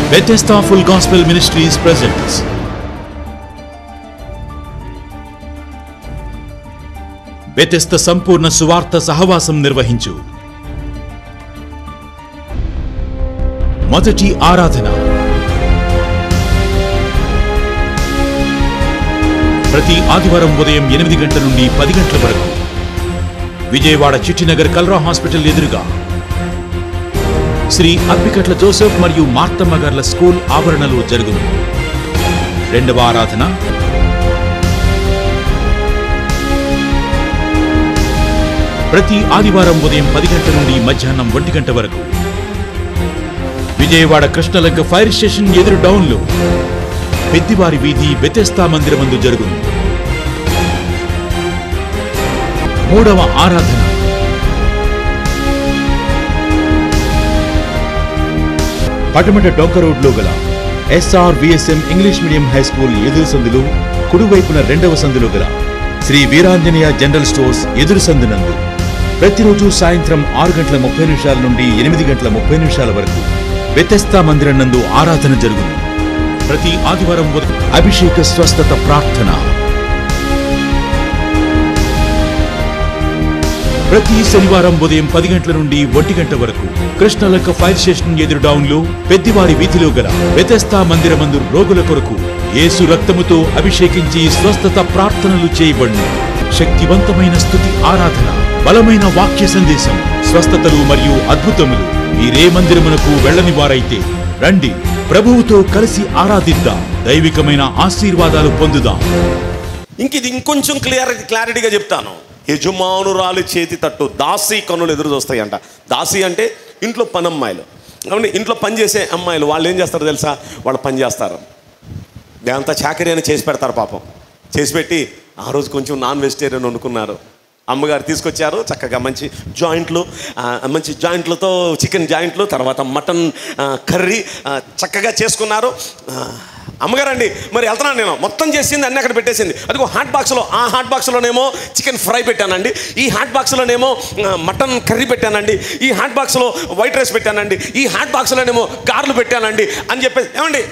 Bethesda Full Gospel Ministries presents Bethesda సంపూర్ణ సువార్త సహవాసం నిర్వహించు మొదటి ఆరాధన ప్రతి ఆదివారం ఉదయం ఎనిమిది గంటల నుండి పది గంటల వరకు విజయవాడ చిట్టినగర్ కల్రా హాస్పిటల్ ఎదురుగా శ్రీ అప్పికట్ల జోసెఫ్ మరియు మార్తమ్మ గార్ల స్కూల్ ఆవరణలో జరుగును రెండవ ఆరాధన ప్రతి ఆదివారం ఉదయం పది గంటల నుండి మధ్యాహ్నం ఒంటి గంట వరకు విజయవాడ కృష్ణలంక ఫైర్ స్టేషన్ ఎదురు డౌన్లో పెద్దివారి వీధి బెతెస్తా మందిరమందు జరుగును మూడవ ఆరాధన పటమట డొంక రోడ్లో గల SR VSM English medium high school ఎదురు సందులు కుడివైపున రెండవ సందులో గల శ్రీ వీరాంజనేయ జనరల్ స్టోర్స్ ఎదురు సందునందు ప్రతిరోజు సాయంత్రం ఆరు గంటల ముప్పై నిమిషాల నుండి ఎనిమిది గంటల ముప్పై నిమిషాల వరకు వ్యతస్థా మందిరం నందు ఆరాధన జరుగును ప్రతి ఆదివారం ఉదయం అభిషేక స్వస్థత ప్రార్థన ప్రతి శనివారం ఉదయం పది గంటల నుండి ఒంటి గంట వరకు కృష్ణలంక ఫైర్ స్టేషన్ ఎదురు డౌన్ లో పెద్దివారి వీధిలో గల వ్యతస్థా మందిరమందు రోగుల కొరకు యేసు రక్తముతో అభిషేకించి స్వస్థత ప్రార్థనలు చేయబడును శక్తివంతమైన స్థుతి ఆరాధన బలమైన వాక్య సందేశం స్వస్థతలు మరియు అద్భుతములు మీరే మందిరమునకు వెళ్ళని వారైతే రండి ప్రభువుతో కలిసి ఆరాధిద్దాం దైవికమైన ఆశీర్వాదాలు పొందుదాం ఇంక ఇది ఇంకొంచెం క్లియర్ క్లారిటీగా చెప్తాను యజమానురాలి చేతి తట్టు దాసి కన్నులు ఎదురు చూస్తాయంట దాసి అంటే ఇంట్లో పని అమ్మాయిలు అవును ఇంట్లో పని చేసే అమ్మాయిలు వాళ్ళు ఏం చేస్తారో తెలుసా వాళ్ళు పని చేస్తారు అంతా చాకరీ అని చేసి పెడతారు పాపం చేసి పెట్టి ఆ రోజు కొంచెం నాన్ వెజిటేరియన్ వండుకున్నారు అమ్మగారు తీసుకొచ్చారు చక్కగా మంచి జాయింట్లు ఆ, మంచి జాయింట్లతో చికెన్ జాయింట్లు తర్వాత మటన్ ఆ, కర్రీ ఆ, చక్కగా చేసుకున్నారు ఆ, అమ్మగారండి మరి వెళ్తున్నాను నేను మొత్తం చేసింది అన్నీ అక్కడ పెట్టేసింది అదిగో హాట్ బాక్స్లో ఆ హాట్ బాక్స్లోనేమో చికెన్ ఫ్రై పెట్టానండి ఈ హాట్ బాక్స్లోనేమో ఆ, మటన్ కర్రీ పెట్టానండి ఈ హాట్ బాక్స్లో వైట్ రైస్ పెట్టానండి ఈ హాట్ బాక్స్లోనేమో గార్లు పెట్టానండి అని చెప్పేసి ఏమండి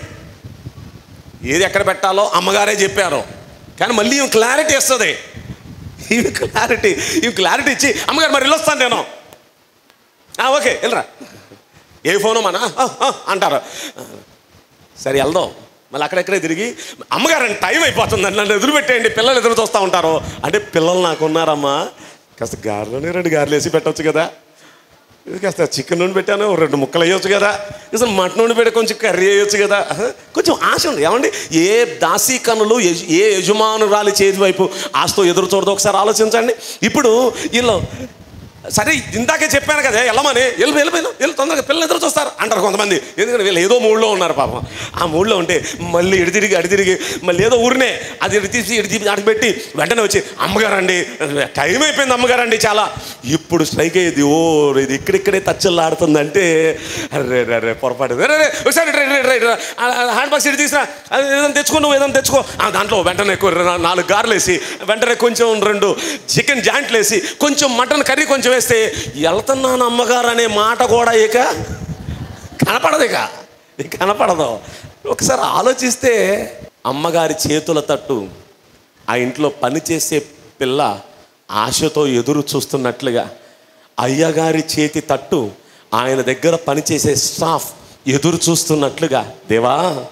ఏది ఎక్కడ పెట్టాలో అమ్మగారే చెప్పారు కానీ మళ్ళీ ఇవి క్లారిటీ ఇస్తుంది ఇవి క్లారిటీ ఇవి క్లారిటీ ఇచ్చి అమ్మగారు మరి వెళ్ళొస్తాను నేను "ఆ, ఓకే వెళ్ళరా ఏ ఫోను మన "ఆ, ఆ" అంటారు సరే వెళ్దాం మళ్ళీ అక్కడెక్కడే తిరిగి అమ్మగారు టైం అయిపోతుందండి నన్ను ఎదురు పెట్టేయండి పిల్లలు ఎదురు చూస్తూ ఉంటారు అంటే పిల్లలు నాకు ఉన్నారమ్మా కాస్త గారెలోనే రెండు గారెలు వేసి పెట్టవచ్చు కదా ఇది కాస్త చికెన్ నుండి పెట్టాను ఓ రెండు ముక్కలు వేయొచ్చు కదా అసలు మటన్ నుండి పెట్టి కొంచెం కర్రీ వేయొచ్చు కదా ఆహా, కొంచెం ఆశ ఉంది ఏమండి ఏ దాసీ కనులు యజ- ఏ యజమానురాలి చేతి వైపు ఆశతో ఎదురు చూడదు ఒకసారి ఆలోచించండి ఇప్పుడు వీళ్ళు సరే ఇందాకే చెప్పాను కదా వెళ్ళమని వెళ్ళి వెళ్ళిపోయినా వెళ్ళి తొందరగా పిల్లలు ఎదురు చూస్తారు అంటారు కొంతమంది ఎందుకంటే వీళ్ళు ఏదో మూడ్లో ఉన్నారు పాపం ఆ మూడ్లో ఉంటే మళ్ళీ ఇడి తిరిగి అడి తిరిగి మళ్ళీ ఏదో ఊరినే అది ఇడి తీసి ఇడి తీసి అటు పెట్టి వెంటనే వచ్చి అమ్మగారండి టైం అయిపోయింది అమ్మగారండి చాలా ఇప్పుడు స్ట్రైక్ అయ్యేది ఓ ఇది ఇక్కడిక్కడే తచ్చల్లాడుతుందంటే అరే రే రే పొరపాటు రే రే ఒకసారి రే రే రే హ్యాండ్ బాక్స్ ఇటు తీసినా అది ఏదైనా తెచ్చుకో నువ్వు ఏదైనా తెచ్చుకో ఆ, దాంట్లో వెంటనే ఎక్కువ ర- నాలుగు గార్లు వేసి వెంటనే కొంచెం రెండు చికెన్ జాయింట్లు వేసి కొంచెం మటన్ కర్రీ కొంచెం వేస్తే వెళ్తున్నాను అమ్మగారు అనే మాట కూడా ఇక కనపడదు ఇక ఇక కనపడదు ఒకసారి ఆలోచిస్తే అమ్మగారి చేతుల తట్టు ఆ ఇంట్లో పని చేసే పిల్ల ఆశతో ఎదురు చూస్తున్నట్లుగా అయ్యగారి చేతి తట్టు ఆయన దగ్గర పనిచేసే స్టాఫ్ ఎదురు చూస్తున్నట్లుగా దేవా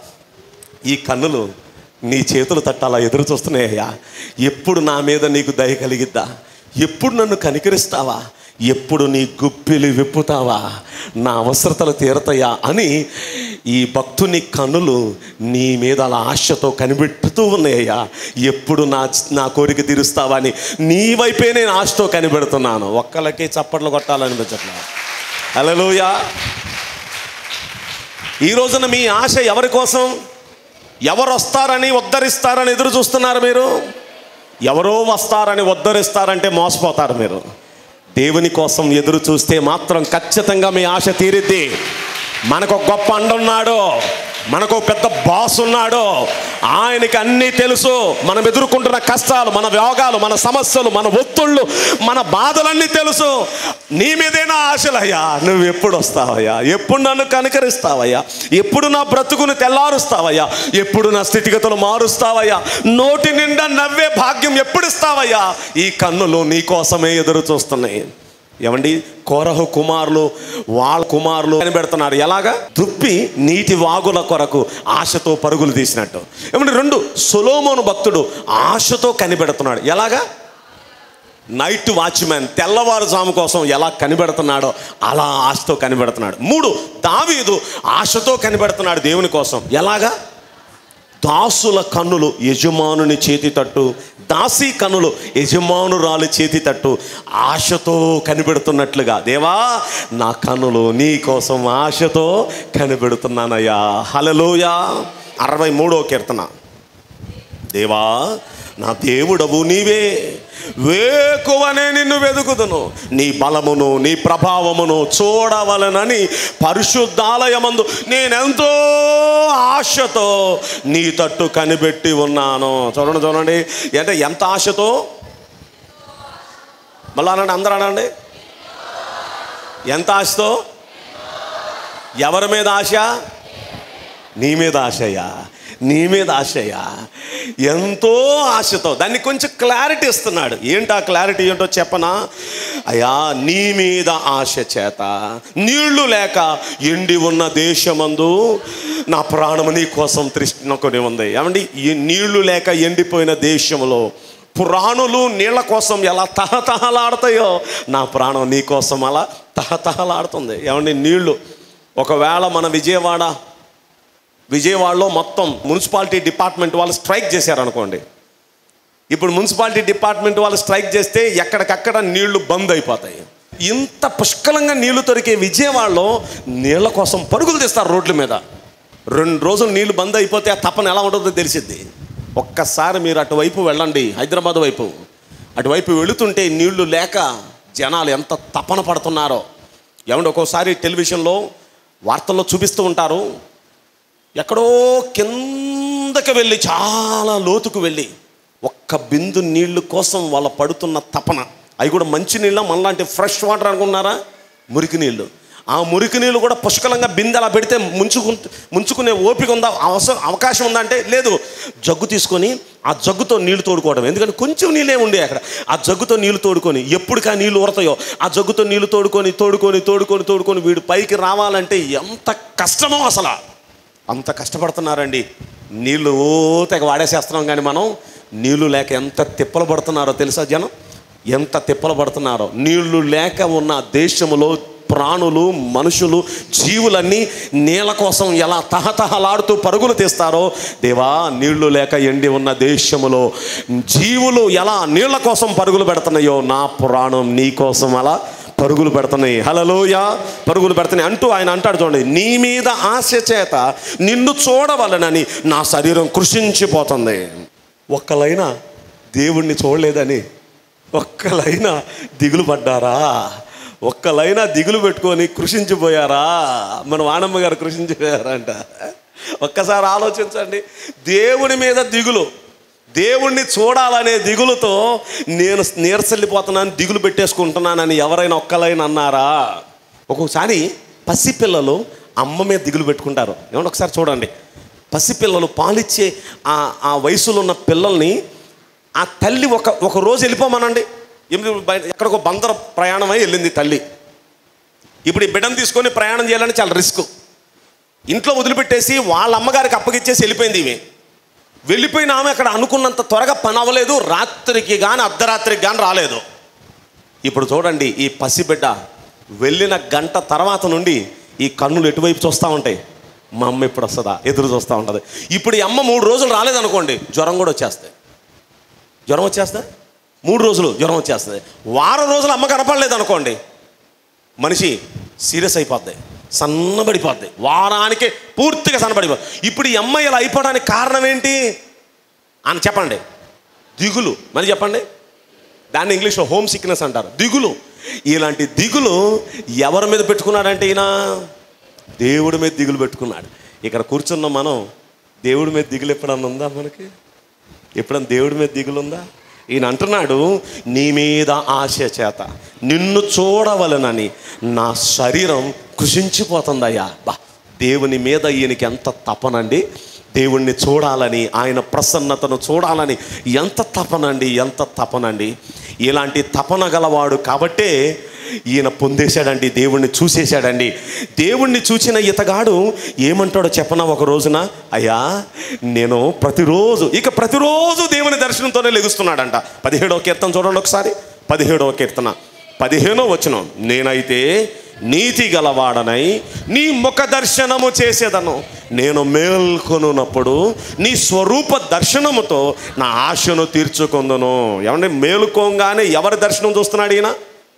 ఈ కన్నులు నీ చేతులు తట్టాలా ఎదురు చూస్తున్నాయ్యా ఎప్పుడు నా మీద నీకు దయ కలిగిద్దా ఎప్పుడు నన్ను కనికరిస్తావా ఎప్పుడు నీ గుప్పిలి విప్పుతావా నా అవసరతలు తీరతాయా అని ఈ భక్తుని కన్నులు నీ మీద అలా ఆశతో కనిపెడుతూ ఉన్నాయ్యా ఎప్పుడు నా నా కోరిక తీరుస్తావా అని నీ వైపే నేను ఆశతో కనిపెడుతున్నాను ఒక్కళ్ళకి చప్పట్లు కొట్టాలనిపించట్లేదు హలోయా ఈ రోజున మీ ఆశ ఎవరి కోసం ఎవరు వస్తారని ఉద్ధరిస్తారని ఎదురు చూస్తున్నారు మీరు ఎవరో వస్తారని ఉద్ధరిస్తారంటే మోసపోతారు మీరు దేవుని కోసం ఎదురు చూస్తే మాత్రం ఖచ్చితంగా మీ ఆశ తీరిద్ది మనకు ఒక గొప్ప అండున్నాడు మనకు పెద్ద బాస్ ఉన్నాడు ఆయనకి అన్నీ తెలుసు మనం ఎదుర్కొంటున్న కష్టాలు మన వ్యోగాలు మన సమస్యలు మన ఒత్తుళ్ళు మన బాధలన్నీ తెలుసు నీ మీదేనా ఆశలయ్యా నువ్వు ఎప్పుడు వస్తావయ్యా ఎప్పుడు నన్ను కనికరిస్తావయ్యా ఎప్పుడు నా బ్రతుకును తెల్లారుస్తావయ్యా ఎప్పుడు నా స్థితిగతులు మారుస్తావయ్యా నోటి నిండా నవ్వే భాగ్యం ఎప్పుడు ఇస్తావయ్యా ఈ కన్నులు నీ కోసమే ఎదురు చూస్తున్నాయి ఏమండి కోరహు కుమారులు వాళ్ళ కుమారులు కనిపెడుతున్నారు ఎలాగా దుప్పి నీటి వాగుల కొరకు ఆశతో పరుగులు తీసినట్టు ఏమండి రెండు సొలోమోను భక్తుడు ఆశతో కనిపెడుతున్నాడు ఎలాగా నైట్ వాచ్మెన్ తెల్లవారుజాము కోసం ఎలా కనిపెడుతున్నాడో అలా ఆశతో కనిపెడుతున్నాడు మూడు దావీదు ఆశతో కనిపెడుతున్నాడు దేవుని కోసం ఎలాగా దాసుల కన్నులు యజమానుని చేతి తట్టు దాసి కన్నులు యజమానురాలు చేతి తట్టు ఆశతో కనిపెడుతున్నట్లుగా దేవా నా కన్నులు నీ కోసం ఆశతో కనిపెడుతున్నానయ్యా హలలోయా అరవై మూడో కీర్తన దేవా నా దేవుడవు నీవే వేకువనే నిన్ను వెతుకుదును నీ బలమును నీ ప్రభావమును చూడవలనని పరిశుద్ధాలయమందు నేనెంతో ఆశతో నీ తట్టు కనిపెట్టి ఉన్నాను చూడండి చూడండి అంటే ఎంత ఆశతో మళ్ళా అనండి అందరూ అనండి ఎంత ఆశతో ఎవరి మీద ఆశ నీ మీద ఆశయ్యా నీ మీద ఆశయ్యా ఎంతో ఆశతో దాన్ని కొంచెం క్లారిటీ ఇస్తున్నాడు ఏంటి ఆ క్లారిటీ ఏంటో చెప్పనా అయ్యా నీ మీద ఆశ చేత నీళ్లు లేక ఎండి ఉన్న దేశమందు నా ప్రాణము నీ కోసం తృష్ణకొని ఉంది ఏమండి ఈ నీళ్లు లేక ఎండిపోయిన దేశంలో ప్రాణులు నీళ్ళ కోసం ఎలా తహతహలాడతాయో నా ప్రాణం నీ కోసం అలా తహతహలాడుతుంది ఏమండి నీళ్లు ఒకవేళ మన విజయవాడ విజయవాడలో మొత్తం మున్సిపాలిటీ డిపార్ట్మెంట్ వాళ్ళు స్ట్రైక్ చేశారనుకోండి ఇప్పుడు మున్సిపాలిటీ డిపార్ట్మెంట్ వాళ్ళు స్ట్రైక్ చేస్తే ఎక్కడికక్కడ నీళ్లు బంద్ అయిపోతాయి ఇంత పుష్కలంగా నీళ్లు దొరికే విజయవాడలో నీళ్ళ కోసం పరుగులు తీస్తారు రోడ్ల మీద రెండు రోజులు నీళ్లు బంద్ అయిపోతే ఆ తపన ఎలా ఉంటుందో తెలిసిద్ది ఒక్కసారి మీరు అటువైపు వెళ్ళండి హైదరాబాద్ వైపు అటువైపు వెళుతుంటే నీళ్లు లేక జనాలు ఎంత తపన పడుతున్నారో ఏమంటే ఒక్కోసారి టెలివిజన్లో వార్తల్లో చూపిస్తూ ఉంటారు ఎక్కడో కిందకి వెళ్ళి చాలా లోతుకు వెళ్ళి ఒక్క బిందు నీళ్ళు కోసం వాళ్ళ పడుతున్న తపన అవి కూడా మంచి నీళ్ళ మనలాంటి ఫ్రెష్ వాటర్ అనుకున్నారా మురికి నీళ్ళు ఆ మురికి నీళ్ళు కూడా పుష్కలంగా బిందె అలా పెడితే ముంచుకు ముంచుకునే ఓపిక ఉందా అవసరం అవకాశం ఉందా అంటే లేదు జగ్గు తీసుకొని ఆ జగ్గుతో నీళ్లు తోడుకోవడం ఎందుకంటే కొంచెం నీళ్ళే ఉండే అక్కడ ఆ జగ్గుతో నీళ్లు తోడుకొని ఎప్పుడుకా నీళ్లు ఉరతాయో ఆ జగ్గుతో నీళ్లు తోడుకొని తోడుకొని తోడుకొని తోడుకొని వీడు పైకి రావాలంటే ఎంత కష్టమో అసలు అంత కష్టపడుతున్నారండి నీళ్ళు ఓ తెగ వాడేసేస్తున్నాం కానీ మనం నీళ్లు లేక ఎంత తిప్పలు పడుతున్నారో తెలుసా జనం ఎంత తిప్పలు పడుతున్నారో నీళ్లు లేక ఉన్న దేశములో ప్రాణులు మనుషులు జీవులన్నీ నీళ్ళ కోసం ఎలా తహతహలాడుతూ పరుగులు తీస్తారో దేవా నీళ్లు లేక ఎండి ఉన్న దేశములో జీవులు ఎలా నీళ్ళ కోసం పరుగులు పెడుతున్నాయో నా ప్రాణం నీ కోసం అలా పరుగులు పెడుతున్నాయి హలలోయ పరుగులు పెడుతున్నాయి అంటూ ఆయన అంటాడు చూడండి నీ మీద ఆశ చేత నిన్ను చూడవలనని నా శరీరం కృషించిపోతుంది ఒక్కలైనా దేవుణ్ణి చూడలేదని ఒక్కలైనా దిగులు పడ్డారా ఒక్కలైనా దిగులు పెట్టుకొని కృషించిపోయారా మన వానమ్మ గారు కృషించిపోయారంట ఒక్కసారి ఆలోచించండి దేవుని మీద దిగులు దేవుణ్ణి చూడాలనే దిగులుతో నేను నీరసల్లిపోతున్నాను దిగులు పెట్టేసుకుంటున్నానని ఎవరైనా ఒక్కలైనా అన్నారా ఒక్కొక్కసారి పసిపిల్లలు అమ్మ మీద దిగులు పెట్టుకుంటారు ఏమన్నా ఒకసారి చూడండి పసిపిల్లలు పాలిచ్చే ఆ ఆ వయసులో ఉన్న పిల్లల్ని ఆ తల్లి ఒక ఒక రోజు వెళ్ళిపోమనండి ఎనిమిది బయట ఎక్కడికో బందర ప్రయాణమై వెళ్ళింది తల్లి ఇప్పుడు ఈ బిడ్డను తీసుకొని ప్రయాణం చేయాలంటే చాలా రిస్క్ ఇంట్లో వదిలిపెట్టేసి వాళ్ళ అమ్మగారికి అప్పగిచ్చేసి వెళ్ళిపోయింది ఈమె వెళ్ళిపోయిన ఆమె అక్కడ అనుకున్నంత త్వరగా పని అవ్వలేదు రాత్రికి కానీ అర్ధరాత్రికి కానీ రాలేదు ఇప్పుడు చూడండి ఈ పసిబిడ్డ వెళ్ళిన గంట తర్వాత నుండి ఈ కన్నులు ఎటువైపు చూస్తూ ఉంటాయి మా అమ్మ ఇప్పుడు వస్తుందా ఎదురు చూస్తూ ఉంటుంది ఇప్పుడు ఈ అమ్మ మూడు రోజులు రాలేదనుకోండి జ్వరం కూడా వచ్చేస్తాయి జ్వరం వచ్చేస్తా మూడు రోజులు జ్వరం వచ్చేస్తుంది వారం రోజులు అమ్మ కనపడలేదు అనుకోండి మనిషి సీరియస్ అయిపోద్ది సన్నబడిపోద్ది వారానికి పూర్తిగా సన్నబడిపోద్ది ఇప్పుడు ఈ అమ్మాయి ఇలా అయిపోవడానికి కారణం ఏంటి అని చెప్పండి దిగులు మరి చెప్పండి దాన్ని ఇంగ్లీష్లో హోమ్ సిక్నెస్ అంటారు దిగులు ఇలాంటి దిగులు ఎవరి మీద పెట్టుకున్నాడంటే ఈయన దేవుడి మీద దిగులు పెట్టుకున్నాడు ఇక్కడ కూర్చున్న మనం దేవుడి మీద దిగులు ఎప్పుడన్నా ఉందా మనకి ఎప్పుడన్నా దేవుడి మీద దిగులుందా ఈయన అంటున్నాడు నీ మీద ఆశ చేత నిన్ను చూడవలనని నా శరీరం కృషించిపోతుందయ్యా బా దేవుని మీద ఈయనకి ఎంత తపనండి దేవుణ్ణి చూడాలని ఆయన ప్రసన్నతను చూడాలని ఎంత తపనండి ఎంత తపనండి ఇలాంటి తపన గలవాడు కాబట్టే ఈయన పొందేశాడండి దేవుణ్ణి చూసేశాడండి దేవుణ్ణి చూసిన ఇతగాడు ఏమంటాడో చెప్పనా ఒక రోజున అయ్యా నేను ప్రతిరోజు ఇక ప్రతిరోజు దేవుని దర్శనంతోనే లెగుస్తున్నాడంట పదిహేడవ కీర్తన చూడండి ఒకసారి పదిహేడవ కీర్తన పదిహేనో వచనం నేనైతే నీతి గలవాడనై నీ ముఖ దర్శనము చేసేదను నేను మేల్కొనున్నప్పుడు నీ స్వరూప దర్శనముతో నా ఆశను తీర్చుకుందును ఏమంటే మేలుకోగానే ఎవరి దర్శనం చూస్తున్నాడు ఈయన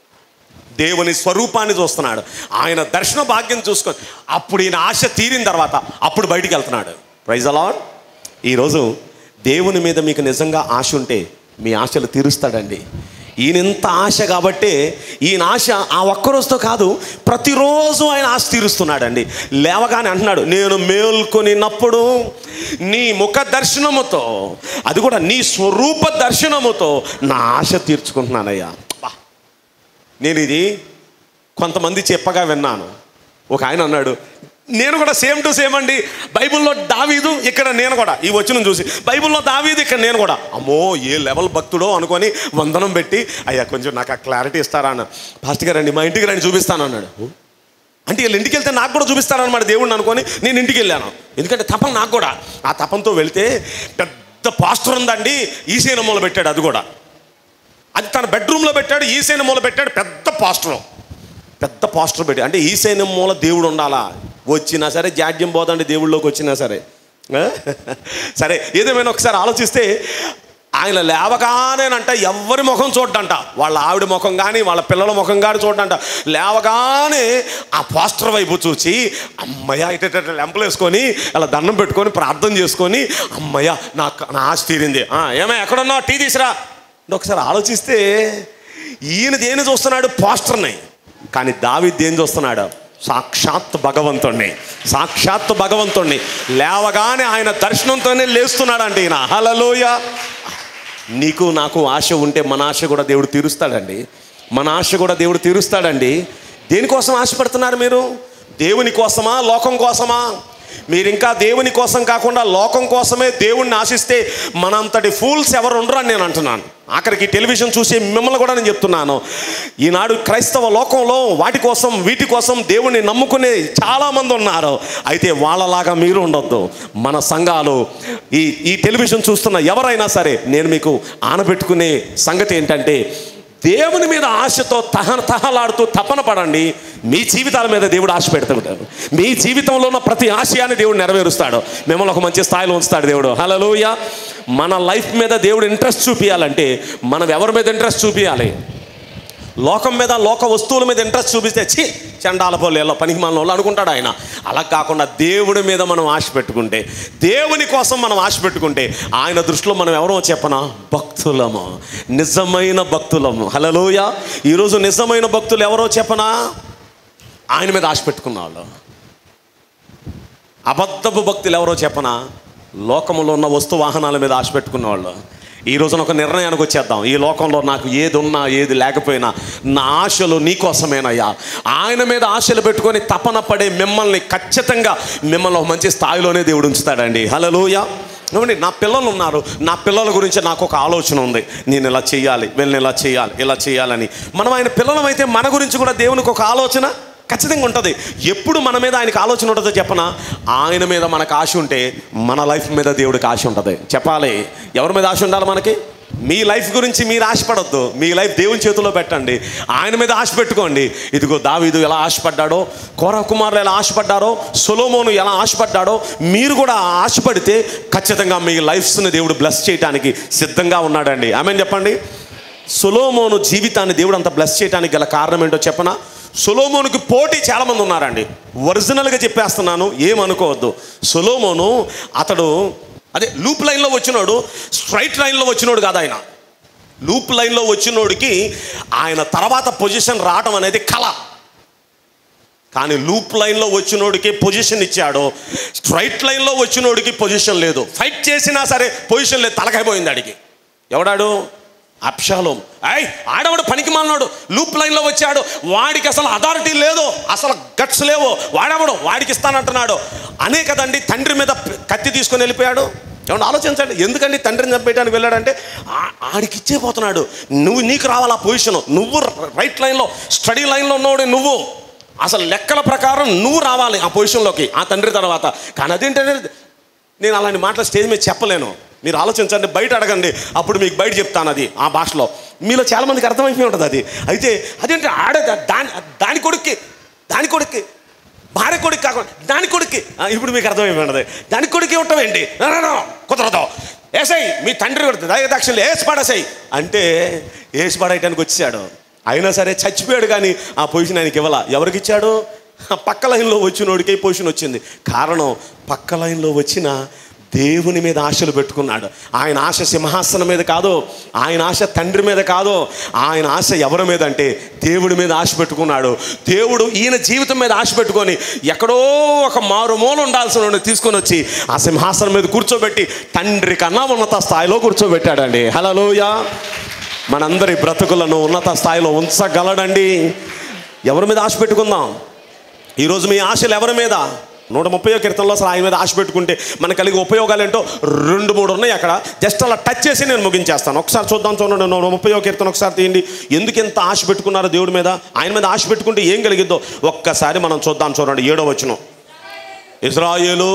దేవుని స్వరూపాన్ని చూస్తున్నాడు ఆయన దర్శన భాగ్యం చూసుకొని అప్పుడు ఈయన ఆశ తీరిన తర్వాత అప్పుడు బయటికి వెళ్తున్నాడు ప్రైజ్ అలాడ్ ఈరోజు దేవుని మీద మీకు నిజంగా ఆశ ఉంటే మీ ఆశలు తీరుస్తాడండి ఈయన ఇంత ఆశ కాబట్టే ఈయన ఆశ ఆ ఒక్కరోజుతో కాదు ప్రతిరోజు ఆయన ఆశ తీరుస్తున్నాడండి లేవగానే అంటున్నాడు నేను మేల్కొనినప్పుడు నీ ముఖ దర్శనముతో అది కూడా నీ స్వరూప దర్శనముతో నా ఆశ తీర్చుకుంటున్నానయ్యా బా నేను ఇది కొంతమంది చెప్పగా విన్నాను ఒక ఆయన అన్నాడు నేను కూడా సేమ్ టు సేమ్ అండి బైబిల్లో దావీదు ఇక్కడ నేను కూడా ఈ వచ్చిన చూసి బైబిల్లో దావీదు ఇక్కడ నేను కూడా అమ్మో ఏ లెవెల్ భక్తుడో అనుకొని వందనం పెట్టి అయ్యా కొంచెం నాకు ఆ క్లారిటీ ఇస్తారా అన్న పాస్టర్ గారు రండి మా ఇంటికి రండి చూపిస్తాను అన్నాడు అంటే వీళ్ళు ఇంటికి వెళ్తే నాకు కూడా చూపిస్తారనమాట దేవుడిని అనుకొని నేను ఇంటికి వెళ్ళాను ఎందుకంటే తపన నాకు కూడా ఆ తపంతో వెళ్తే పెద్ద పాస్టర్ ఉందండి ఈసీన మూల పెట్టాడు అది కూడా అది తన బెడ్రూమ్లో పెట్టాడు ఈసైన మూల పెట్టాడు పెద్ద పాస్టర్ పెద్ద పాస్టర్ పెట్టి అంటే ఈసైన మూల దేవుడు ఉండాలా వచ్చినా సరే జాడ్యం పోదండి దేవుళ్ళలోకి వచ్చినా సరే ఆ? సరే ఏదేమైనా ఒకసారి ఆలోచిస్తే ఆయన లేవగానేనంట ఎవరి ముఖం చూడ్డంట వాళ్ళ ఆవిడ ముఖం కానీ వాళ్ళ పిల్లల ముఖం కానీ చూడ్డంట లేవగానే ఆ పోస్టర్ వైపు చూసి అమ్మయ్య ఇట లెంపలు వేసుకొని అలా దండం పెట్టుకొని ప్రార్థన చేసుకొని అమ్మయ్య నా నా ఆశ తీరింది "ఆ, ఏమయ్య ఎక్కడున్నావు టీ తీసురా అంటే ఒకసారి ఆలోచిస్తే ఈయన దేని చూస్తున్నాడు పోస్టర్ని కానీ దావి దేని చూస్తున్నాడు సాక్షాత్ భగవంతుణ్ణి సాక్షాత్ భగవంతుణ్ణి లేవగానే ఆయన దర్శనంతోనే లేస్తున్నాడండి ఈయన హలలోయ నీకు నాకు ఆశ ఉంటే మన ఆశ కూడా దేవుడు తీరుస్తాడండి మన ఆశ కూడా దేవుడు తీరుస్తాడండి దేనికోసం ఆశపడుతున్నారు మీరు దేవుని కోసమా లోకం కోసమా మీరు ఇంకా దేవుని కోసం కాకుండా లోకం కోసమే దేవుణ్ణి ఆశిస్తే మనంతటి ఫూల్స్ ఎవరు ఉండరు అని నేను అంటున్నాను ఆఖరికి టెలివిజన్ చూసే మిమ్మల్ని కూడా నేను చెప్తున్నాను ఈనాడు క్రైస్తవ లోకంలో వాటి కోసం వీటి కోసం దేవుణ్ణి నమ్ముకునే చాలామంది ఉన్నారు అయితే వాళ్ళలాగా మీరు ఉండొద్దు మన సంఘాలు ఈ ఈ టెలివిజన్ చూస్తున్న ఎవరైనా సరే నేను మీకు ఆనబెట్టుకునే సంగతి ఏంటంటే దేవుని మీద ఆశతో తహ తహలాడుతూ తపన పడండి మీ జీవితాల మీద దేవుడు ఆశ పెడుతుంటాడు మీ జీవితంలో ఉన్న ప్రతి ఆశయాన్ని దేవుడు నెరవేరుస్తాడు మిమ్మల్ని ఒక మంచి స్థాయిలో ఉంచుతాడు దేవుడు హలోయ మన లైఫ్ మీద దేవుడు ఇంట్రెస్ట్ చూపించాలంటే మనం ఎవరి మీద ఇంట్రెస్ట్ చూపించాలి లోకం మీద లోక వస్తువుల మీద ఇంట్రెస్ట్ చూపిస్తే ఛీ చండాల పోలేలో పనికి మన వాళ్ళు అనుకుంటాడు ఆయన అలా కాకుండా దేవుడి మీద మనం ఆశ పెట్టుకుంటే దేవుని కోసం మనం ఆశ పెట్టుకుంటే ఆయన దృష్టిలో మనం ఎవరో చెప్పనా భక్తులము నిజమైన భక్తులము హలోయ ఈరోజు నిజమైన భక్తులు ఎవరో చెప్పనా ఆయన మీద ఆశ పెట్టుకున్న వాళ్ళు అబద్ధపు భక్తులు ఎవరో చెప్పనా లోకములో ఉన్న వస్తు వాహనాల మీద ఆశ పెట్టుకున్న వాళ్ళు ఈ రోజున ఒక నిర్ణయానికి వచ్చేద్దాం ఈ లోకంలో నాకు ఏది ఉన్నా ఏది లేకపోయినా నా ఆశలు నీకోసమేనయ్యా ఆయన మీద ఆశలు పెట్టుకొని తపన పడే మిమ్మల్ని ఖచ్చితంగా మిమ్మల్ని ఒక మంచి స్థాయిలోనే దేవుడు ఉంచుతాడండి హలోయ ఏమండి నా పిల్లలు ఉన్నారు నా పిల్లల గురించి నాకు ఒక ఆలోచన ఉంది నేను ఇలా చేయాలి వీళ్ళని ఇలా చేయాలి ఇలా చేయాలని మనం ఆయన పిల్లలమైతే మన గురించి కూడా దేవునికి ఒక ఆలోచన ఖచ్చితంగా ఉంటుంది ఎప్పుడు మన మీద ఆయనకు ఆలోచన ఉంటుందో చెప్పనా ఆయన మీద మనకు ఆశ ఉంటే మన లైఫ్ మీద దేవుడికి ఆశ ఉంటుంది చెప్పాలి ఎవరి మీద ఆశ ఉండాలి మనకి మీ లైఫ్ గురించి మీరు ఆశపడొద్దు మీ లైఫ్ దేవుని చేతిలో పెట్టండి ఆయన మీద ఆశ పెట్టుకోండి ఇదిగో దావీదు ఎలా ఆశపడ్డాడో కోర కుమారులు ఎలా ఆశపడ్డారో సొలోమోను ఎలా ఆశపడ్డాడో మీరు కూడా ఆశపడితే ఖచ్చితంగా మీ లైఫ్స్ని దేవుడు బ్లెస్ చేయడానికి సిద్ధంగా ఉన్నాడండి ఆమె చెప్పండి సొలోమోను జీవితాన్ని దేవుడు అంత బ్లెస్ చేయడానికి గల కారణం ఏంటో చెప్పనా సొలోమోనుకి పోటీ చాలామంది ఉన్నారండి ఒరిజినల్గా చెప్పేస్తున్నాను ఏమనుకోవద్దు సొలోమోను అతడు అదే లూప్ లైన్లో వచ్చినోడు స్ట్రైట్ లైన్లో వచ్చినోడు కాదు ఆయన లూప్ లైన్లో వచ్చినోడికి ఆయన తర్వాత పొజిషన్ రావటం అనేది కళ కానీ లూప్ లైన్లో వచ్చినోడికి పొజిషన్ ఇచ్చాడు స్ట్రైట్ లైన్లో వచ్చినోడికి పొజిషన్ లేదు ఫైట్ చేసినా సరే పొజిషన్ లేదు తలకైపోయింది అడిగి ఎవడాడు అప్షాలోం ఐ ఆడవాడు పనికి మాలినాడు లూప్ లైన్లో వచ్చాడు వాడికి అసలు అథారిటీ లేదు అసలు గట్స్ లేవు వాడేవాడు వాడికి ఇస్తానంటున్నాడు అనే కదండి తండ్రి మీద కత్తి తీసుకొని వెళ్ళిపోయాడు ఏమన్నా ఆలోచించండి ఎందుకండి తండ్రిని చంపేయడానికి వెళ్ళాడంటే ఆ- ఆడికి ఇచ్చేపోతున్నాడు నువ్వు నీకు రావాలి ఆ పొజిషన్ నువ్వు రైట్ లైన్లో స్టడీ లైన్లో ఉన్నవాడు నువ్వు అసలు లెక్కల ప్రకారం నువ్వు రావాలి ఆ పొజిషన్లోకి ఆ తండ్రి తర్వాత కానీ అదేంటంటే నేను అలాంటి మాటలు స్టేజ్ మీద చెప్పలేను మీరు ఆలోచించండి బయట అడగండి అప్పుడు మీకు బయట చెప్తాను అది ఆ భాషలో మీలో చాలా మందికి అర్థమైపోయి ఉంటుంది అది అయితే అదేంటి ఆడ దాని దాని కొడుక్కి దాని కొడుక్కి భార్య కొడుకు కాకుండా దాని కొడుక్కి ఆ, ఇప్పుడు మీకు అర్థమైపోయి ఉంటుంది దాని కొడుకు ఇవ్వటం ఏంటి నో, నో, నో, కుదరదు ఏసై మీ తండ్రి కొడుతుంది దయదాక్షిణ్యం ఏసి పడేసాయి అంటే ఏసి పడేయటానికి వచ్చాడు అయినా సరే చచ్చిపోయాడు కానీ ఆ పొజిషన్ ఆయనకి ఇవ్వాల ఎవరికి ఇచ్చాడు ఆ పక్క లైన్లో వచ్చినోడికి ఈ పొజిషన్ వచ్చింది కారణం పక్క లైన్లో వచ్చిన దేవుని మీద ఆశలు పెట్టుకున్నాడు ఆయన ఆశ సింహాసనం మీద కాదు ఆయన ఆశ తండ్రి మీద కాదు ఆయన ఆశ ఎవరి మీద అంటే దేవుడి మీద ఆశ పెట్టుకున్నాడు దేవుడు ఈయన జీవితం మీద ఆశ పెట్టుకొని ఎక్కడో ఒక మారుమూల ఉండాల్సిన వాడిని తీసుకొని వచ్చి ఆ సింహాసనం మీద కూర్చోబెట్టి తండ్రి కన్నా ఉన్నత స్థాయిలో కూర్చోబెట్టాడండి హలోయ మనందరి బ్రతుకులను ఉన్నత స్థాయిలో ఉంచగలడండి ఎవరి మీద ఆశ పెట్టుకుందాం ఈరోజు మీ ఆశలు ఎవరి మీద నూట ముప్పై కీర్తనలో అసలు ఆయన మీద ఆశ పెట్టుకుంటే మనకు కలిగే ఉపయోగాలు ఏంటో రెండు మూడు ఉన్నాయి అక్కడ జస్ట్ అలా టచ్ చేసి నేను ముగించేస్తాను ఒకసారి చూద్దాం చూడండి నూట ముప్పై కీర్తన ఒకసారి తీయండి ఎందుకు ఎంత ఆశ పెట్టుకున్నారో దేవుడి మీద ఆయన మీద ఆశ పెట్టుకుంటే ఏం కలిగిద్దో ఒక్కసారి మనం చూద్దాం చూడండి ఏడో వచనం ఇజ్రాయేలు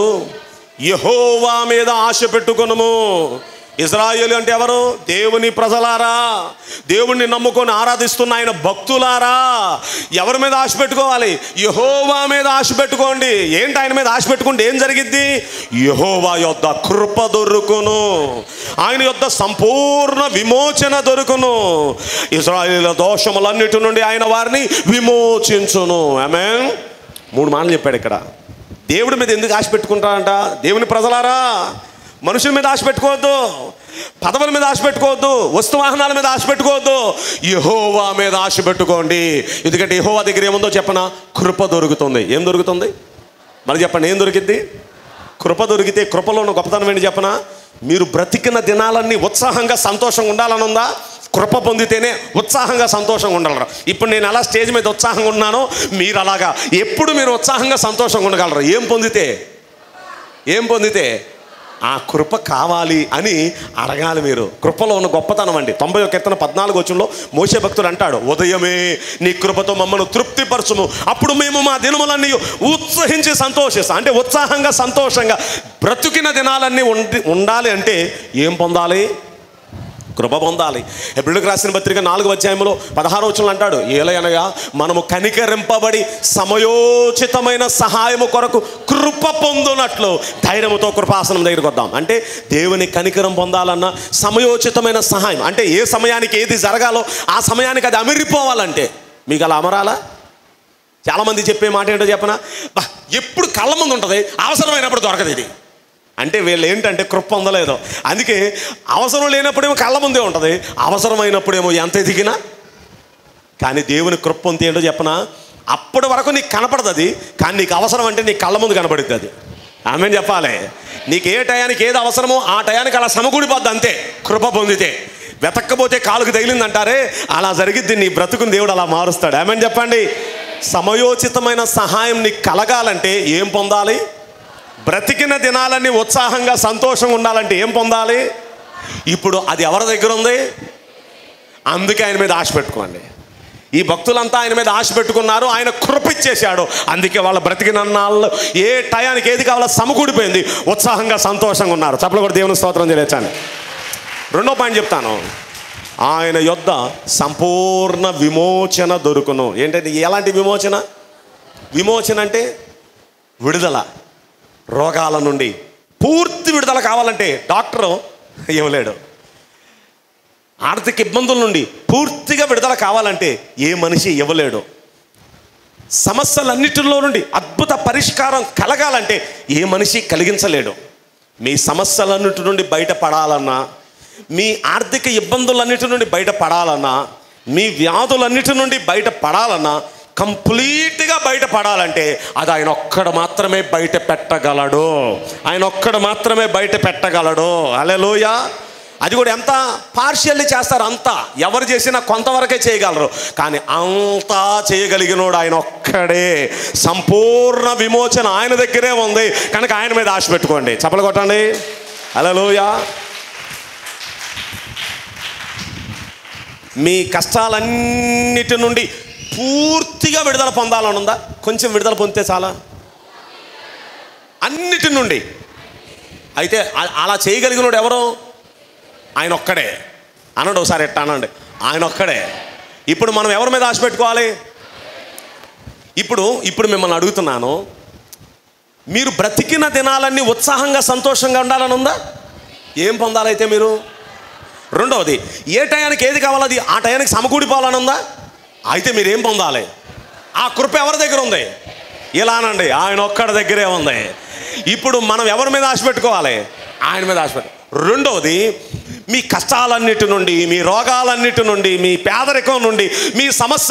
యహోవా మీద ఆశ పెట్టుకునము ఇజ్రాయేలు అంటే ఎవరు దేవుని ప్రజలారా దేవుణ్ణి నమ్ముకొని ఆరాధిస్తున్న ఆయన భక్తులారా ఎవరి మీద ఆశ పెట్టుకోవాలి యహోవా మీద ఆశ పెట్టుకోండి ఏంటి ఆయన మీద ఆశ పెట్టుకుంటే ఏం జరిగిద్ది యహోవా యొద్ద కృప దొరుకును ఆయన యొద్ద సంపూర్ణ విమోచన దొరుకును ఇజ్రాయేల్ దోషములన్నిటి నుండి ఆయన వారిని విమోచించును ఆమె మూడు మాటలు చెప్పాడు ఇక్కడ దేవుడి మీద ఎందుకు ఆశ పెట్టుకుంటారంట దేవుని ప్రజలారా మనుషుల మీద ఆశ పెట్టుకోవద్దు పదవుల మీద ఆశ పెట్టుకోవద్దు వస్తు వాహనాల మీద ఆశ పెట్టుకోవద్దు యహోవా మీద ఆశ పెట్టుకోండి ఎందుకంటే యహోవా దగ్గర ఏముందో చెప్పనా కృప దొరుకుతుంది ఏం దొరుకుతుంది మరి చెప్పండి ఏం దొరికింది కృప దొరికితే కృపలో ఉన్న గొప్పతనం ఏంటి చెప్పనా మీరు బ్రతికిన దినాలన్నీ ఉత్సాహంగా సంతోషంగా ఉండాలని ఉందా కృప పొందితేనే ఉత్సాహంగా సంతోషంగా ఉండగలరు ఇప్పుడు నేను అలా స్టేజ్ మీద ఉత్సాహంగా ఉన్నానో మీరు అలాగా ఎప్పుడు మీరు ఉత్సాహంగా సంతోషంగా ఉండగలరు ఏం పొందితే ఏం పొందితే ఆ కృప కావాలి అని అడగాలి మీరు కృపలో ఉన్న గొప్పతనం అండి తొంభై ఒక ఎత్తున పద్నాలుగు వచ్చంలో మోసే భక్తుడు అంటాడు ఉదయమే నీ కృపతో మమ్మల్ని తృప్తిపరచుము అప్పుడు మేము మా దినములన్నీ ఉత్సహించి సంతోషిస్తాం అంటే ఉత్సాహంగా సంతోషంగా బ్రతుకిన దినాలన్నీ ఉండి ఉండాలి అంటే ఏం పొందాలి కృప పొందాలి ఎబ్రిల్కి రాసిన పత్రిక నాలుగు అధ్యాయంలో పదహారు వచనంలో అంటాడు ఏలయనగా మనము కనికరింపబడి సమయోచితమైన సహాయము కొరకు కృప పొందునట్లు ధైర్యముతో కృపాసనం దగ్గరికి వద్దాం అంటే దేవుని కనికరం పొందాలన్న సమయోచితమైన సహాయం అంటే ఏ సమయానికి ఏది జరగాలో ఆ సమయానికి అది అమిరిపోవాలంటే మీకు అలా అమరాలా చాలామంది చెప్పే మాట ఏంటో చెప్పనా బా ఎప్పుడు కళ్ళ ముందు ఉంటుంది అవసరమైనప్పుడు దొరకదు ఇది అంటే వీళ్ళు ఏంటంటే కృప పొందలేదు అందుకే అవసరం లేనప్పుడేమో కళ్ళ ముందే ఉంటుంది అవసరమైనప్పుడేమో ఎంత ఎదిగినా కానీ దేవుని కృప పొంది ఏంటో చెప్పనా అప్పటి వరకు నీకు కనపడదు అది కానీ నీకు అవసరం అంటే నీ కళ్ళ ముందు కనపడుతుంది అది ఆమె చెప్పాలి నీకు ఏ టయానికి ఏది అవసరమో ఆ టయానికి అలా సమకూడిపోద్ది అంతే కృప పొందితే వెతక్కపోతే కాలుకు తగిలిందంటారే అలా జరిగిద్ది నీ బ్రతుకుని దేవుడు అలా మారుస్తాడు ఏమని చెప్పండి సమయోచితమైన సహాయం నీకు కలగాలంటే ఏం పొందాలి బ్రతికిన దినాలన్నీ ఉత్సాహంగా సంతోషంగా ఉండాలంటే ఏం పొందాలి ఇప్పుడు అది ఎవరి దగ్గర ఉంది అందుకే ఆయన మీద ఆశ పెట్టుకోండి ఈ భక్తులంతా ఆయన మీద ఆశ పెట్టుకున్నారు ఆయన కృప ఇచ్చేశాడు అందుకే వాళ్ళ బ్రతికిన నాళ్ళు ఏ టయానికి ఏది కావాలో సమకూడిపోయింది ఉత్సాహంగా సంతోషంగా ఉన్నారు చప్పలు కూడా దేవుని స్తోత్రం చేయొచ్చండి రెండో పాయింట్ చెప్తాను ఆయన యొద్ద సంపూర్ణ విమోచన దొరుకును ఏంటంటే ఎలాంటి విమోచన విమోచన అంటే విడుదల రోగాల నుండి పూర్తి విడుదల కావాలంటే డాక్టరు ఇవ్వలేడు ఆర్థిక ఇబ్బందుల నుండి పూర్తిగా విడుదల కావాలంటే ఏ మనిషి ఇవ్వలేడు సమస్యలన్నిటిలో నుండి అద్భుత పరిష్కారం కలగాలంటే ఏ మనిషి కలిగించలేడు మీ సమస్యలన్నిటి నుండి బయటపడాలన్నా మీ ఆర్థిక ఇబ్బందులన్నిటి నుండి బయటపడాలన్నా మీ వ్యాధులన్నిటి నుండి బయటపడాలన్నా కంప్లీట్గా బయట పడాలంటే అది ఆయన ఒక్కడ మాత్రమే బయట పెట్టగలడు ఆయన ఒక్కడ మాత్రమే బయట పెట్టగలడు అలెలోయ అది కూడా ఎంత పార్షియల్లీ చేస్తారు అంతా ఎవరు చేసినా కొంతవరకే చేయగలరు కానీ అంతా చేయగలిగినోడు ఆయన ఒక్కడే సంపూర్ణ విమోచన ఆయన దగ్గరే ఉంది కనుక ఆయన మీద ఆశ పెట్టుకోండి చప్పలు కొట్టండి అలలోయ మీ కష్టాలన్నిటి నుండి పూర్తిగా విడుదల పొందాలని ఉందా కొంచెం విడుదల పొందితే చాలా అన్నిటి నుండి అయితే అ- అలా చేయగలిగినోడు ఎవరు ఆయన ఒక్కడే అనండి ఒకసారి ఎట్టా అనండి ఆయన ఒక్కడే ఇప్పుడు మనం ఎవరి మీద ఆశ పెట్టుకోవాలి ఇప్పుడు ఇప్పుడు మిమ్మల్ని అడుగుతున్నాను మీరు బ్రతికిన దినాలన్నీ ఉత్సాహంగా సంతోషంగా ఉండాలని ఉందా ఏం పొందాలైతే మీరు రెండవది ఏ టయానికి ఏది కావాలో అది ఆ టయానికి సమకూడిపోవాలని ఉందా అయితే మీరు ఏం పొందాలి ఆ కృప ఎవరి దగ్గర ఉంది ఇలానండి ఆయన ఒక్కడి దగ్గరే ఉంది ఇప్పుడు మనం ఎవరి మీద ఆశ పెట్టుకోవాలి ఆయన మీద ఆశ పెట్టు రెండవది మీ కష్టాలన్నిటి నుండి మీ రోగాలన్నిటి నుండి మీ పేదరికం నుండి మీ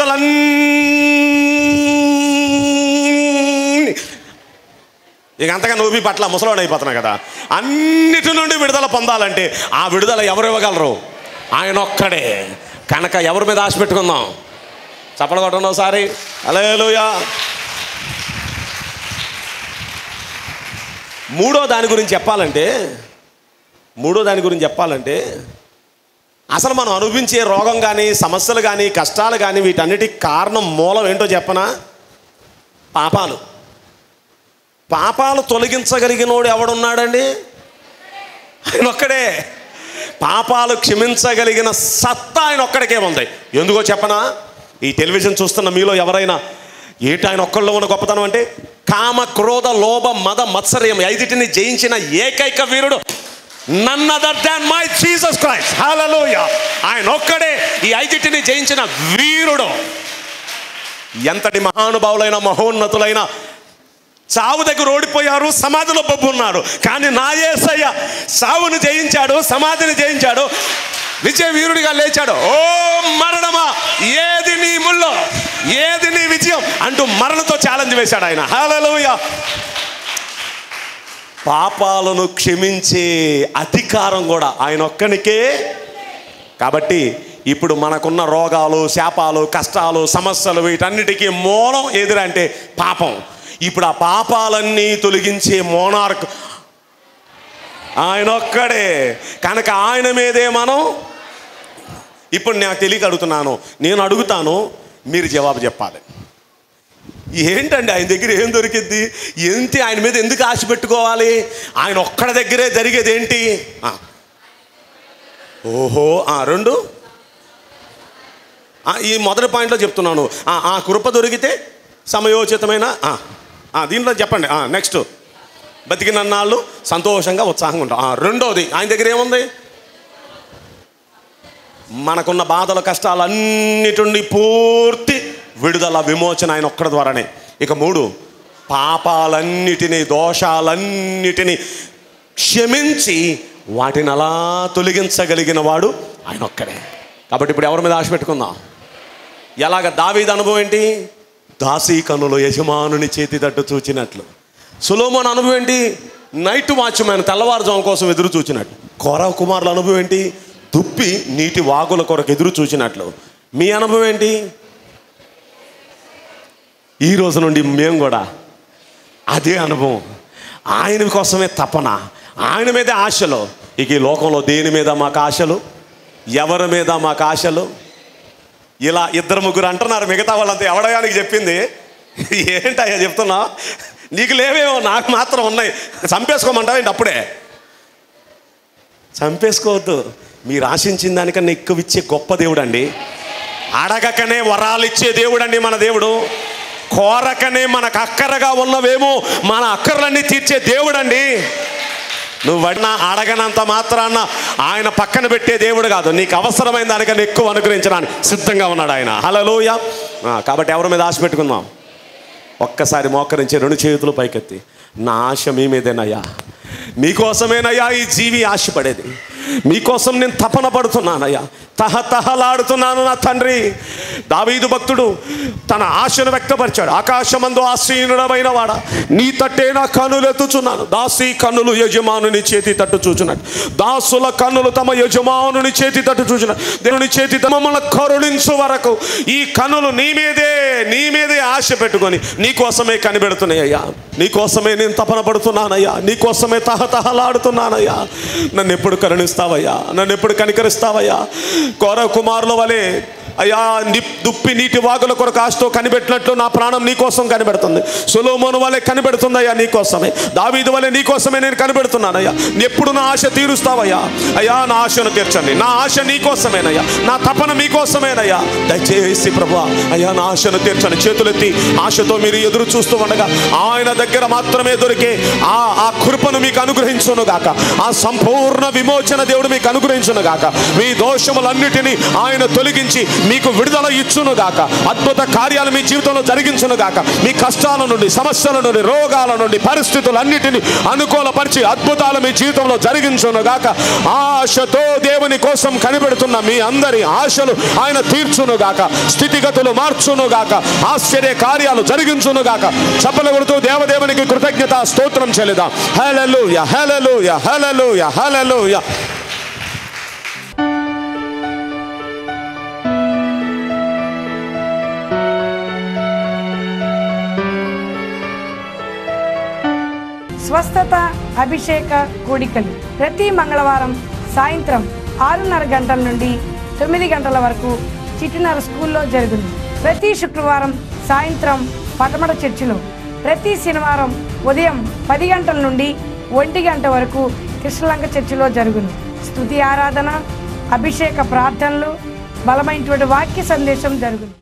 సమస్యలన్నీ ఇక అంతగా నోపి పట్ల ముసలోడు అయిపోతున్నా కదా అన్నిటి నుండి విడుదల పొందాలంటే ఆ విడుదల ఎవరు ఇవ్వగలరు ఆయన ఒక్కడే కనుక ఎవరి మీద ఆశ పెట్టుకుందాం చప్పలు కొట్టండి ఒకసారి అలేలుయా మూడో దాని గురించి చెప్పాలంటే మూడో దాని గురించి చెప్పాలంటే అసలు మనం అనుభవించే రోగం కానీ సమస్యలు కానీ కష్టాలు కానీ వీటన్నిటికి కారణం మూలం ఏంటో చెప్పనా పాపాలు పాపాలు తొలగించగలిగినోడు ఎవడున్నాడండి ఆయన ఒక్కడే పాపాలు క్షమించగలిగిన సత్తా ఆయన ఒక్కడికే ఉంది ఎందుకో చెప్పనా ఈ టెలివిజన్ చూస్తున్న మీలో ఎవరైనా ఏంటి ఆయన ఒక్కళ్ళు ఉన్న గొప్పతనం అంటే కామ క్రోధ లోభ మద మత్సర్యం ఐదిటిని జయించిన ఏకైక వీరుడు none other than my Jesus Christ hallelujah ఆయన ఒక్కడే ఈ ఐదిటిని జయించిన వీరుడు ఎంతటి మహానుభావులైన మహోన్నతులైన చావు దగ్గర ఓడిపోయారు సమాధిలో బొబ్బు ఉన్నారు కానీ నా యేసయ్య సావును జయించాడు సమాధిని జయించాడు విజయ వీరుడిగా లేచాడు ఓ మరణమా ఏది నీ ముల్లో ఏది నీ విజయం అంటూ మరణంతో ఛాలెంజ్ వేశాడు ఆయన హల్లెలూయ పాపాలను క్షమించే అధికారం కూడా ఆయన ఒక్కనికే కాబట్టి ఇప్పుడు మనకున్న రోగాలు శాపాలు కష్టాలు సమస్యలు వీటన్నిటికీ మూలం ఎదురంటే పాపం ఇప్పుడు ఆ పాపాలన్నీ తొలగించే మోనార్క్ ఆయన ఒక్కడే కనుక ఆయన మీదే మనం ఇప్పుడు నాకు తెలియక అడుగుతున్నాను నేను అడుగుతాను మీరు జవాబు చెప్పాలి ఏంటండి ఆయన దగ్గర ఏం దొరికిద్ది ఏంటి ఆయన మీద ఎందుకు ఆశ పెట్టుకోవాలి ఆయన ఒక్కడ దగ్గరే జరిగేది ఏంటి ఆ. ఓహో ఆ, రెండు ఆ, ఈ మొదటి పాయింట్లో చెప్తున్నాను ఆ, ఆ కృప దొరికితే సమయోచితమైన ఆ, ఆ, దీంట్లో చెప్పండి నెక్స్ట్ బతికినన్నాళ్ళు సంతోషంగా ఉత్సాహంగా ఉంటాం ఆ, రెండోది ఆయన దగ్గర ఏముంది మనకున్న బాధల కష్టాలు అన్నిటి నుండి పూర్తి విడుదల విమోచన ఆయన ఒక్కడి ద్వారానే ఇక మూడు పాపాలన్నిటినీ దోషాలన్నిటినీ క్షమించి వాటిని అలా తొలగించగలిగిన వాడు ఆయన ఒక్కడే కాబట్టి ఇప్పుడు ఎవరి మీద ఆశ పెట్టుకుందాం ఎలాగ దావీదు అనుభవం ఏంటి దాసీ కనులు యజమానుని చేతి తట్టు చూచినట్లు సులోమోన్ అనుభవం ఏంటి నైట్ వాచ్మెన్ తెల్లవారుజాము కోసం ఎదురు చూచినట్లు కోర కుమారుల అనుభవం ఏంటి దుప్పి నీటి వాగుల కొరకు ఎదురు చూచినట్లు మీ అనుభవం ఏంటి ఈ రోజు నుండి మేము కూడా అదే అనుభవం ఆయన కోసమే తపన ఆయన మీదే ఆశలు ఇక ఈ లోకంలో దేని మీద మాకు ఆశలు ఎవరి మీద మాకు ఆశలు ఇలా ఇద్దరు ముగ్గురు అంటున్నారు మిగతా వాళ్ళంతా ఎవడగా నీకు చెప్పింది ఏంటయ్యా చెప్తున్నా నీకు లేవేమో నాకు మాత్రం ఉన్నాయి చంపేసుకోమంటావు ఏంటి అప్పుడే చంపేసుకోవద్దు మీరు ఆశించిన దానికన్నా ఎక్కువ ఇచ్చే గొప్ప దేవుడు అండి అడగకనే వరాలు ఇచ్చే దేవుడు అండి మన దేవుడు కోరకనే మనకు అక్కరగా ఉన్నవేమో మన అక్కర్లన్నీ తీర్చే దేవుడు అండి నువ్వు అడినా అడగనంత మాత్రాన ఆయన పక్కన పెట్టే దేవుడు కాదు నీకు అవసరమైన దానికన్నా ఎక్కువ అనుగ్రహించడానికి సిద్ధంగా ఉన్నాడు ఆయన హలోయ కాబట్టి ఎవరి మీద ఆశ పెట్టుకుందాం ఒక్కసారి మోకరించి రెండు చేతులు పైకెత్తి నా ఆశ మీ మీదేనయ్యా మీకోసమేనయ్యా ఈ జీవి ఆశపడేది మీకోసం నేను తపన పడుతున్నానయ్యా తహతహలాడుతున్నాను నా తండ్రి దావీదు భక్తుడు తన ఆశను వ్యక్తపరిచాడు ఆకాశమందు ఆశ్రయుడమైన వాడ నీ తట్టే నా కన్నులు ఎత్తుచున్నాను దాసి కన్నులు యజమానుని చేతి తట్టు చూచున్నాడు దాసుల కన్నులు తమ యజమానుని చేతి తట్టు చూచున్నాడు దేవుని చేతి మమ్మల్ని కరుణించు వరకు ఈ కన్నులు నీ మీదే నీ మీదే ఆశ పెట్టుకొని నీ కోసమే కనిపెడుతున్నాయ్యా నీ కోసమే నేను తపన పడుతున్నానయ్యా నీ కోసమే తహతహలాడుతున్నానయ్యా నన్ను ఎప్పుడు కరుణిస్తావయ్యా నన్ను ఎప్పుడు కనికరిస్తావయ్యా కోర కుమారుల వలె అయ్యా ని- దుప్పి నీటి వాగుల కొరకు ఆశతో కనిపెట్టినట్లు నా ప్రాణం నీ కోసం కనిపెడుతుంది సులోమోను వలె కనిపెడుతుందయ్యా నీ కోసమే దావీదు వలె నీ కోసమే నేను కనిపెడుతున్నానయ్యా ఎప్పుడు నా ఆశ తీరుస్తావయ్యా అయ్యా నా ఆశను తీర్చండి నా ఆశ నీ కోసమేనయ్యా నా తపన మీ కోసమేనయ్యా దయచేసి ప్రభు అయ్యా నా ఆశను తీర్చండి చేతులెత్తి ఆశతో మీరు ఎదురు చూస్తూ ఉండగా ఆయన దగ్గర మాత్రమే దొరికే ఆ ఆ కృపను మీకు అనుగ్రహించును గాక ఆ సంపూర్ణ విమోచన దేవుడు మీకు అనుగ్రహించును గాక మీ దోషములన్నిటినీ ఆయన తొలగించి మీకు విడుదల ఇచ్చును గాక అద్భుత కార్యాలు మీ జీవితంలో జరిగించును గాక మీ కష్టాల నుండి సమస్యల నుండి రోగాల నుండి పరిస్థితులన్నిటినీ అనుకూలపరిచి అద్భుతాలు మీ జీవితంలో జరిగించును గాక ఆశతో దేవుని కోసం కనిపెడుతున్న మీ అందరి ఆశలు ఆయన తీర్చును గాక స్థితిగతులు మార్చును గాక ఆశ్చర్య కార్యాలు జరిగించును గాక చప్పలు కొడుతూ దేవదేవునికి కృతజ్ఞత స్తోత్రం చెల్లిదాం హల్లెలూయ హల్లెలూయ హల్లెలూయ హల్లెలూయ స్వస్థత అభిషేక కూడికలు ప్రతి మంగళవారం సాయంత్రం ఆరున్నర గంటల నుండి తొమ్మిది గంటల వరకు చిట్టినర స్కూల్లో జరుగును ప్రతి శుక్రవారం సాయంత్రం పటమట చర్చిలో ప్రతి శనివారం ఉదయం పది గంటల నుండి ఒంటి గంట వరకు కృష్ణలంక చర్చిలో జరుగును స్తుతి ఆరాధన అభిషేక ప్రార్థనలు బలమైనటువంటి వాక్య సందేశం జరుగును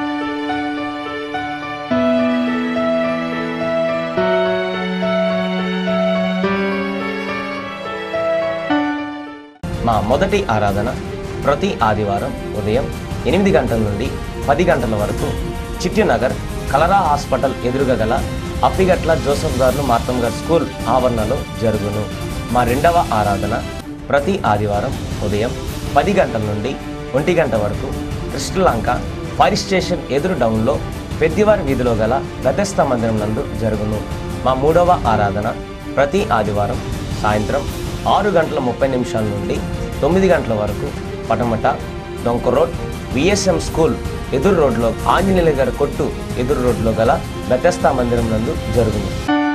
మా మొదటి ఆరాధన ప్రతి ఆదివారం ఉదయం ఎనిమిది గంటల నుండి పది గంటల వరకు చిట్టినగర్ కలరా హాస్పిటల్ ఎదురుగా గల అప్పిగట్ల జోసఫ్ గారు మార్తమ్ గారు స్కూల్ ఆవరణలో జరుగును మా రెండవ ఆరాధన ప్రతి ఆదివారం ఉదయం పది గంటల నుండి ఒంటి గంట వరకు కృష్ణలంక ఫైర్ స్టేషన్ ఎదురు డౌన్లో పెద్దివారి వీధిలో గల గతస్థ మందిరం నందు జరుగును మా మూడవ ఆరాధన ప్రతి ఆదివారం సాయంత్రం ఆరు గంటల ముప్పై నిమిషాల నుండి తొమ్మిది గంటల వరకు పటమట డొంక రోడ్ విఎస్ఎం స్కూల్ ఎదురు రోడ్లో ఆంజనేయుల గారి కొట్టు ఎదురు రోడ్లో గల బెతస్తా మందిరం నందు జరుగును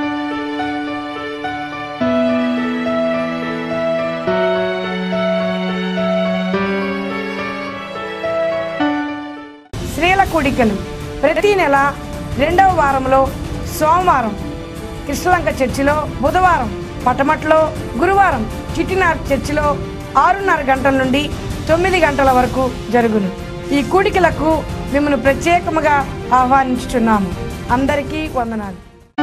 స్త్రీల కూడికలు ప్రతి నెల రెండవ వారంలో సోమవారం కృష్ణలంక చర్చిలో బుధవారం పటమట్లో గురువారం చిట్టినార్ చర్చిలో ఆరున్నర గంటల నుండి తొమ్మిది గంటల వరకు జరుగును ఈ కూడికలకు మిమ్మల్ని ప్రత్యేకముగా ఆహ్వానించుచున్నాము అందరికీ వందనాలు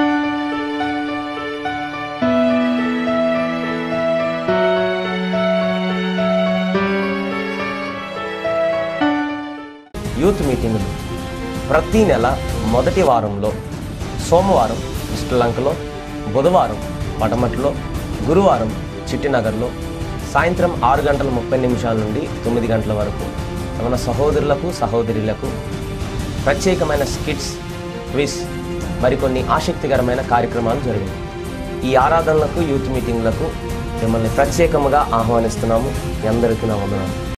యూత్ మీటింగులు ప్రతి నెల మొదటి వారంలో సోమవారం శ్రీలంకలో బుధవారం పటమట్లో గురువారం చిట్టినగర్లో సాయంత్రం ఆరు గంటల ముప్పై నిమిషాల నుండి తొమ్మిది గంటల వరకు మన సహోదరులకు సహోదరులకు ప్రత్యేకమైన స్కిట్స్ క్విజ్ మరికొన్ని ఆసక్తికరమైన కార్యక్రమాలు జరిగాయి ఈ ఆరాధనలకు యూత్ మీటింగ్లకు మిమ్మల్ని ప్రత్యేకముగా ఆహ్వానిస్తున్నాము మీ అందరికీ నా వందనాలు